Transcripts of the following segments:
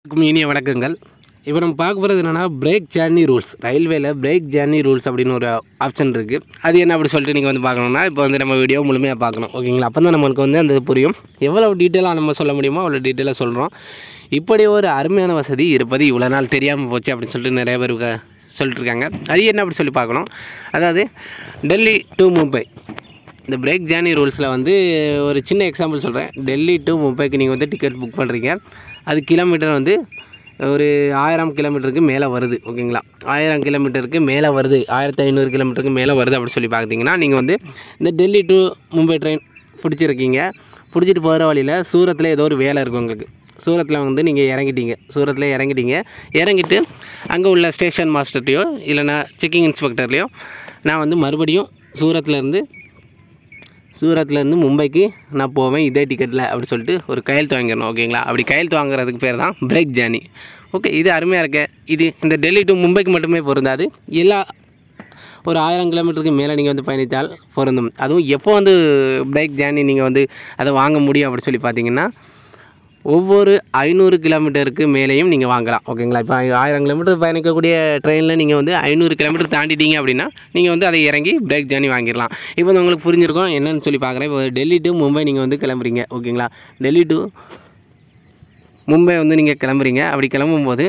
அனைவருக்கும் இனிய வணக்கங்கள் இப்போ நம்ம பார்க்க போகிறது என்னென்னா பிரேக் ஜேர்னி ரூல்ஸ் ரயில்வேல பிரேக் ஜேர்னி ரூல்ஸ் அப்படின்னு ஒரு ஆப்ஷன் இருக்குது அது என்ன அப்படி சொல்லிட்டு நீங்கள் வந்து பார்க்கணுன்னா இப்போ வந்து நம்ம வீடியோ முழுமையாக பார்க்கணும் ஓகேங்களா அப்போ தான் நம்மளுக்கு வந்து அந்த இது புரியும் எவ்வளோ டீட்டெயிலாக நம்ம சொல்ல முடியுமோ அவ்வளோ டீட்டெயிலாக சொல்கிறோம் இப்படி ஒரு அருமையான வசதி இருப்பது இவ்வளோ நாள் தெரியாமல் போச்சு அப்படின்னு சொல்லிட்டு நிறைய பேர் க- சொல்லிட்டு இருக்காங்க அது என்ன அப்படி சொல்லி பார்க்கணும் அதாவது டெல்லி டு மும்பை இந்த பிரேக் ஜேர்னி ரூல்ஸில் வந்து ஒரு சின்ன எக்ஸாம்பிள் சொல்கிறேன் டெல்லி டு மும்பைக்கு நீங்கள் வந்து டிக்கெட் புக் பண்ணுறீங்க அது கிலோமீட்டர் வந்து ஒரு ஆயிரம் கிலோமீட்டருக்கு மேலே வருது ஓகேங்களா ஆயிரம் கிலோமீட்டருக்கு மேலே வருது ஆயிரத்தி ஐநூறு கிலோமீட்டருக்கு மேலே வருது அப்படி சொல்லி பார்த்தீங்கன்னா நீங்கள் வந்து இந்த டெல்லி டு மும்பை ட்ரெயின் பிடிச்சிருக்கீங்க பிடிச்சிட்டு போகிற வழியில் சூரத்தில் ஏதோ ஒரு வேலை இருக்கும் உங்களுக்கு சூரத்தில் வந்து நீங்கள் இறங்கிட்டீங்க சூரத்தில் இறங்கிட்டீங்க இறங்கிட்டு அங்கே உள்ள ஸ்டேஷன் மாஸ்டர்ட்டையோ இல்லைனா செக்கிங் இன்ஸ்பெக்டர்லையோ நான் வந்து மறுபடியும் சூரத்துலேருந்து சூரத்லேருந்து மும்பைக்கு நான் போவேன் இதே டிக்கெட்டில் அப்படி சொல்லிட்டு ஒரு கையெழுத்து வாங்கிடணும் ஓகேங்களா அப்படி கையெழுத்து வாங்குறதுக்கு பேர் தான் பிரேக் ஜேர்னி ஓகே இது அருமையாக இருக்க இது இந்த டெல்லி டு மும்பைக்கு மட்டுமே பொருந்தாது எல்லா ஒரு ஆயிரம் கிலோமீட்டருக்கு மேலே நீங்கள் வந்து பயணித்தால் பொருந்தும் அதுவும் எப்போ வந்து பிரேக் ஜேர்னி நீங்கள் வந்து அதை வாங்க முடியும் அப்படி சொல்லி பார்த்தீங்கன்னா ஒவ்வொரு ஐநூறு கிலோமீட்டருக்கு மேலேயும் நீங்கள் வாங்கலாம் ஓகேங்களா இப்போ ஆயிரம் கிலோமீட்டர் பயணிக்கக்கூடிய ட்ரெயினில் நீங்கள் வந்து ஐநூறு கிலோமீட்டர் தாண்டிட்டீங்க அப்படின்னா நீங்கள் வந்து அதை இறங்கி பிரேக் ஜேர்னி வாங்கிடலாம் இப்போ வந்து உங்களுக்கு புரிஞ்சிருக்கும் என்னன்னு சொல்லி பார்க்குறேன் இப்போ டெல்லி டு மும்பை நீங்கள் வந்து கிளம்புறீங்க ஓகேங்களா டெல்லி டு மும்பை வந்து நீங்கள் கிளம்புறீங்க அப்படி கிளம்பும்போது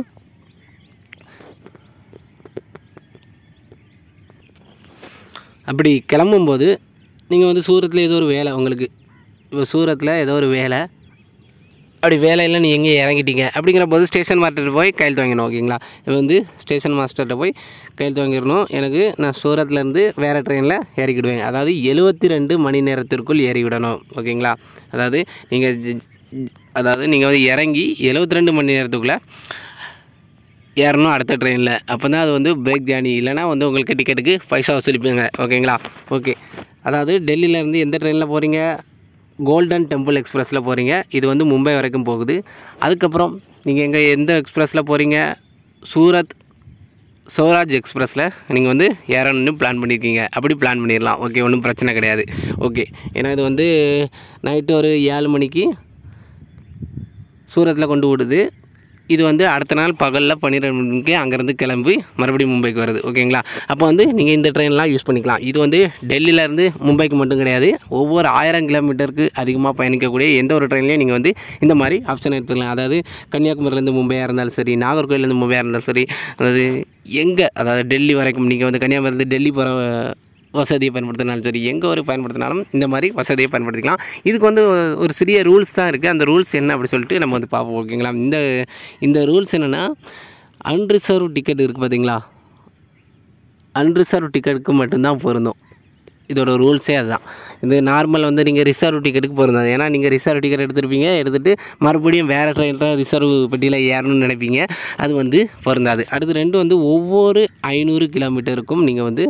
அப்படி கிளம்பும்போது நீங்கள் வந்து சூரத்தில் ஏதோ ஒரு வேலை உங்களுக்கு இப்போ சூரத்தில் ஏதோ ஒரு வேலை அப்படி வேலையில் நீ எங்கே இறங்கிட்டீங்க அப்படிங்கிற போது ஸ்டேஷன் மாஸ்டர்கிட்ட போய் கையெழுத்து வாங்கிடணும் ஓகேங்களா இப்போ வந்து ஸ்டேஷன் மாஸ்டர்கிட்ட போய் கையெழுத்து வாங்கிடணும் எனக்கு நான் சூரத்லேருந்து வேறு ட்ரெயினில் ஏறிக்கிடுவேன் அதாவது எழுபத்தி ரெண்டு மணி நேரத்திற்குள் ஏறிவிடணும் ஓகேங்களா அதாவது நீங்கள் அதாவது நீங்கள் வந்து இறங்கி எழுபத்தி ரெண்டு மணி நேரத்துக்குள்ளே ஏறணும் அடுத்த ட்ரெயினில் அப்போ தான் அது வந்து பிரேக் ஜேர்னி இல்லைனா வந்து உங்களுக்கு டிக்கெட்டுக்கு பைசா வசூலிப்பீங்க ஓகேங்களா ஓகே அதாவது டெல்லியிலேருந்து எந்த ட்ரெயினில் போகிறீங்க கோல்டன் டெம்பிள் எக்ஸ்பிரஸில் போகிறீங்க இது வந்து மும்பை வரைக்கும் போகுது அதுக்கப்புறம் நீங்கள் எங்கே எந்த எக்ஸ்பிரஸில் போகிறீங்க சூரத் சௌராஜ் எக்ஸ்பிரஸில் நீங்கள் வந்து ஏறணும்னு பிளான் பண்ணியிருக்கீங்க அப்படி பிளான் பண்ணிடலாம் ஓகே ஒன்றும் பிரச்சனை கிடையாது ஓகே ஏன்னா இது வந்து நைட்டு ஒரு ஏழு மணிக்கு சூரத்தில் கொண்டு விடுது இது வந்து அடுத்த நாள் பகலில் பன்னிரெண்டு மணிக்கு அங்கேருந்து கிளம்பி மறுபடியும் மும்பைக்கு வருது ஓகேங்களா அப்போ வந்து நீங்கள் இந்த ட்ரெயின்லாம் யூஸ் பண்ணிக்கலாம் இது வந்து டெல்லியிலேருந்து மும்பைக்கு மட்டும் கிடையாது ஒவ்வொரு ஆயிரம் கிலோமீட்டருக்கு அதிகமாக பயணிக்கக்கூடிய எந்த ஒரு ட்ரெயின்லையும் நீங்கள் வந்து இந்த மாதிரி ஆப்ஷன் எடுத்துக்கலாம் அதாவது கன்னியாகுமரியிலேருந்து மும்பையாக இருந்தாலும் சரி நாகர்கோயிலேருந்து மும்பையாக இருந்தாலும் சரி அதாவது எங்கே அதாவது டெல்லி வரைக்கும் நீங்கள் வந்து கன்னியாகுமரியிலேருந்து டெல்லி போகிற வசதியை பயன்படுத்தினாலும் சரி எங்கே ஒரு பயன்படுத்தினாலும் இந்த மாதிரி வசதியை பயன்படுத்திக்கலாம் இதுக்கு வந்து ஒரு சிறிய ரூல்ஸ் தான் இருக்குது அந்த ரூல்ஸ் என்ன அப்படி சொல்லிட்டு நம்ம வந்து பார்ப்போம் ஓகேங்களா இந்த இந்த ரூல்ஸ் என்னென்னா அன்ரிசர்வ் டிக்கெட் இருக்குது பார்த்தீங்களா அன்ரிசர்வ் டிக்கெட்டுக்கு மட்டும்தான் பொருந்தும் இதோட ரூல்ஸே அதுதான் இது நார்மல் வந்து நீங்கள் ரிசர்வ் டிக்கெட்டுக்கு பொருந்தாது ஏன்னா நீங்கள் ரிசர்வ் டிக்கெட் எடுத்திருப்பீங்க எடுத்துகிட்டு மறுபடியும் வேறு ட்ரெயினில் ரிசர்வ் பெட்டியில் ஏறணும்னு நினைப்பீங்க அது வந்து பொருந்தாது அடுத்து ரெண்டு வந்து ஒவ்வொரு ஐநூறு கிலோமீட்டருக்கும் நீங்கள் வந்து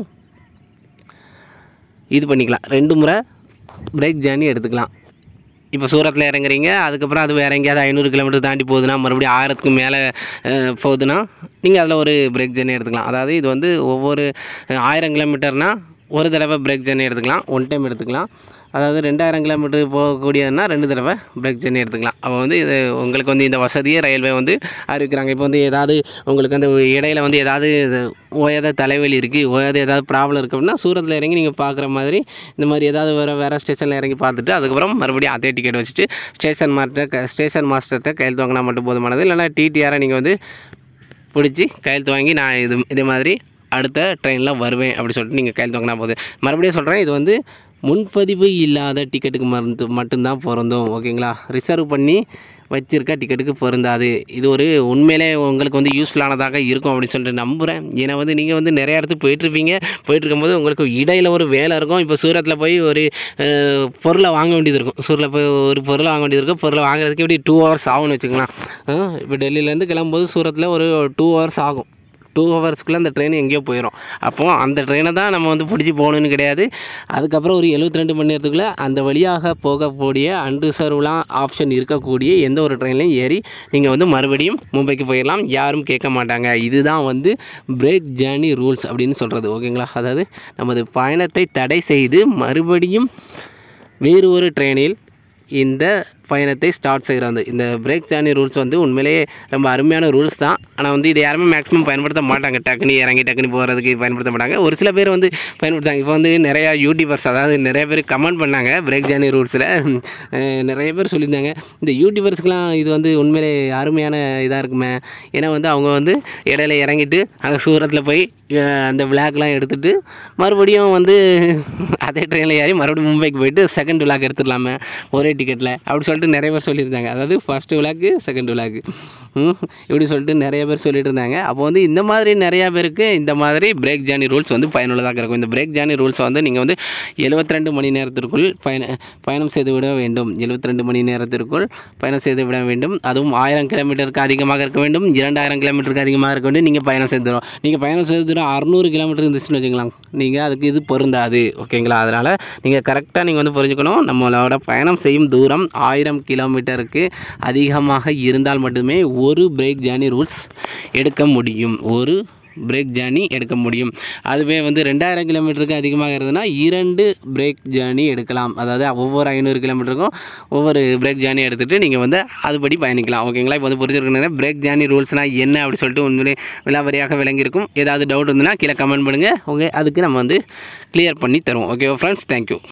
இது பண்ணிக்கலாம் ரெண்டு முறை பிரேக் ஜேர்னி எடுத்துக்கலாம் இப்போ சூரத்தில் இறங்குறீங்க அதுக்கப்புறம் அது வேறு எங்கேயாவது ஐநூறு கிலோமீட்டர் தாண்டி போகுதுன்னா மறுபடியும் ஆயிரத்துக்கு மேலே அஹ், போகுதுன்னா நீங்கள் அதில் ஒரு பிரேக் ஜேர்னி எடுத்துக்கலாம் அதாவது இது வந்து ஒவ்வொரு அஹ், ஆயிரம் கிலோமீட்டர்னால் ஒரு தடவை பிரேக் ஜேர்னி எடுத்துக்கலாம் ஒன் டைம் எடுத்துக்கலாம் அதாவது ரெண்டாயிரம் கிலோமீட்டர் போகக்கூடியதுன்னா ரெண்டு தடவை பிரேக் ஜேர்னி எடுத்துக்கலாம் அப்போ வந்து இது உங்களுக்கு வந்து இந்த வசதியை ரயில்வே வந்து அறிவிக்கிறாங்க இப்போ வந்து ஏதாவது உங்களுக்கு அந்த இடையில வந்து ஏதாவது இது ஓயாத தலைவலி இருக்குது ஓயாத ஏதாவது ப்ராப்ளம் இருக்குது அப்படின்னா சூரத்தில் இறங்கி நீங்கள் பார்க்குற மாதிரி இந்த மாதிரி ஏதாவது வேறு வேறு ஸ்டேஷனில் இறங்கி பார்த்துட்டு அதுக்கப்புறம் மறுபடியும் அதே டிக்கெட் வச்சுட்டு ஸ்டேஷன் மாஸ்டர் ஸ்டேஷன் மாஸ்டர்கிட்ட கையெழுத்து வாங்கினா மட்டும் போதுமானது இல்லைனா டிடிஆரை நீங்கள் வந்து பிடிச்சி கையெழுத்து வாங்கி நான் இது இதே மாதிரி அடுத்த ட்ரெயினில் வருவேன் அப்படி சொல்லிட்டு நீங்கள் கையெழுத்து வாங்கினா போதும் மறுபடியும் சொல்கிறேன் இது வந்து முன்பதிவு இல்லாத டிக்கெட்டுக்கு மருந்து மட்டும்தான் பொருந்தும் ஓகேங்களா ரிசர்வ் பண்ணி வச்சிருக்க டிக்கெட்டுக்கு பொருந்தாது இது ஒரு உண்மையிலே உங்களுக்கு வந்து யூஸ்ஃபுல்லானதாக இருக்கும் அப்படின்னு சொல்லிட்டு நம்புகிறேன் ஏன்னா வந்து நீங்கள் வந்து நிறைய இடத்துக்கு போயிட்டுருப்பீங்க போயிட்டு இருக்கும்போது உங்களுக்கு இடையில ஒரு வேலை இருக்கும் இப்போ சூரத்தில் போய் ஒரு அஹ், பொருளை வாங்க வேண்டியது இருக்கும் சூரில் போய் ஒரு பொருளை வாங்க வேண்டியது இருக்கும் பொருளை வாங்குறதுக்கு எப்படி டூ ஹவர்ஸ் ஆகும்னு வச்சுக்கலாம் அஹ், இப்போ டெல்லியிலேருந்து கிளம்பும்போது சூரத்தில் ஒரு டூ ஹவர்ஸ் ஆகும் டூ ஹவர்ஸ்க்குள்ளே அந்த ட்ரெயின் எங்கேயோ போயிடும் அப்போது அந்த ட்ரெயினை தான் நம்ம வந்து பிடிச்சி போகணுன்னு கிடையாது அதுக்கப்புறம் ஒரு 72 ரெண்டு மணி நேரத்துக்குள்ளே அந்த வழியாக போகக்கூடிய அன்ரிசர்வ்லாம் ஆப்ஷன் இருக்கக்கூடிய எந்த ஒரு ட்ரெயின்லையும் ஏறி நீங்கள் வந்து மறுபடியும் மும்பைக்கு போயிடலாம் யாரும் கேட்க மாட்டாங்க இதுதான் வந்து பிரேக் ஜேர்னி ரூல்ஸ் அப்படின்னு சொல்கிறது ஓகேங்களா அதாவது நமது பயணத்தை தடை செய்து மறுபடியும் வேறு ஒரு ட்ரெயினில் இந்த பயணத்தை ஸ்டார்ட் செய்கிறது இந்த பிரேக் ஜேர்னி ரூல்ஸ் வந்து உண்மையிலேயே ரொம்ப அருமையான ரூல்ஸ் தான் ஆனால் வந்து இதை யாருமே மேக்ஸிமம் பயன்படுத்த மாட்டாங்க டக்குனு இறங்கி டக்குனு போகிறதுக்கு பயன்படுத்த மாட்டாங்க ஒரு சில பேர் வந்து பயன்படுத்தாங்க இப்போ வந்து நிறையா யூடியூபர்ஸ் அதாவது நிறைய பேர் கமெண்ட் பண்ணாங்க பிரேக் ஜேர்னி ரூல்ஸில் நிறைய பேர் சொல்லியிருந்தாங்க இந்த யூடியூபர்ஸ்க்கெலாம் இது வந்து உண்மையிலே அருமையான இதாக இருக்குமே ஏன்னா வந்து அவங்க வந்து இடையில இறங்கிட்டு அங்கே சூரத்தில் போய் அஹ், அந்த விளாக்லாம் எடுத்துகிட்டு மறுபடியும் வந்து அதே ட்ரெயினில் ஏறி மறுபடியும் மும்பைக்கு போயிட்டு செகண்ட் விளாக் எடுத்துடலாமே ஒரே டிக்கெட்டில் அப்படி சொல்லிட்டு நிறைய பேர் சொல்லியிருந்தாங்க அதாவது ஃபஸ்ட்டு விளாக்கு செகண்ட் விளாக்கு இப்படி சொல்லிட்டு நிறைய பேர் சொல்லிட்டு இருந்தாங்க அப்போ வந்து இந்த மாதிரி நிறையா பேருக்கு இந்த மாதிரி பிரேக் ஜேர்னி ரூல்ஸ் வந்து பயனுள்ளதாக இருக்கும் இந்த பிரேக் ஜேர்னி ரூல்ஸ் வந்து நீங்கள் வந்து 72 மணி நேரத்திற்குள் பயண பயணம் செய்து விட வேண்டும் 72 மணி நேரத்திற்குள் பயணம் செய்து விட வேண்டும் அதுவும் ஆயிரம் கிலோமீட்டருக்கு அதிகமாக இருக்க வேண்டும் இரண்டாயிரம் கிலோமீட்டருக்கு அதிகமாக இருக்க வேண்டும் நீங்கள் பயணம் செய்து தரும் நீங்கள் பயணம் செய்து தரும் அறுநூறு கிலோமீட்டர் இருந்துச்சுன்னு வச்சுக்கலாம் நீங்கள் அதுக்கு இது பொருந்தாது ஓகேங்களா அதனால் நீங்கள் கரெக்டாக நீங்கள் வந்து புரிஞ்சுக்கணும் நம்மளோட பயணம் செய்யும் தூரம் ஆயிரம் கிலோமீட்டருக்கு அதிகமாக இருந்தால் மட்டுமே ஒரு பிரேக் ஜேர்னி ரூல்ஸ் எடுக்க முடியும் ஒரு பிரேக் ஜேர்னி எடுக்க முடியும் அதுவே வந்து ரெண்டாயிரம் கிலோமீட்டருக்கு அதிகமாக இருந்ததுன்னா இரண்டு பிரேக் ஜேர்னி எடுக்கலாம் அதாவது ஒவ்வொரு ஐநூறு கிலோமீட்டருக்கும் ஒவ்வொரு பிரேக் ஜேர்னி எடுத்துகிட்டு நீங்கள் வந்து அதுபடி பயணிக்கலாம் ஓகேங்களா இப்போ வந்து புரிஞ்சிருக்கணும் பிரேக் ஜேர்னி ரூல்ஸ்னால் என்ன அப்படி சொல்லிட்டு உண்மையிலே விலாவரியாக விளங்கியிருக்கும் ஏதாவது டவுட் இருந்ததுன்னா கீழே கமெண்ட் பண்ணுங்கள் ஓகே அதுக்கு நம்ம வந்து கிளியர் பண்ணி தருவோம் ஓகே ஃப்ரெண்ட்ஸ் தேங்க்யூ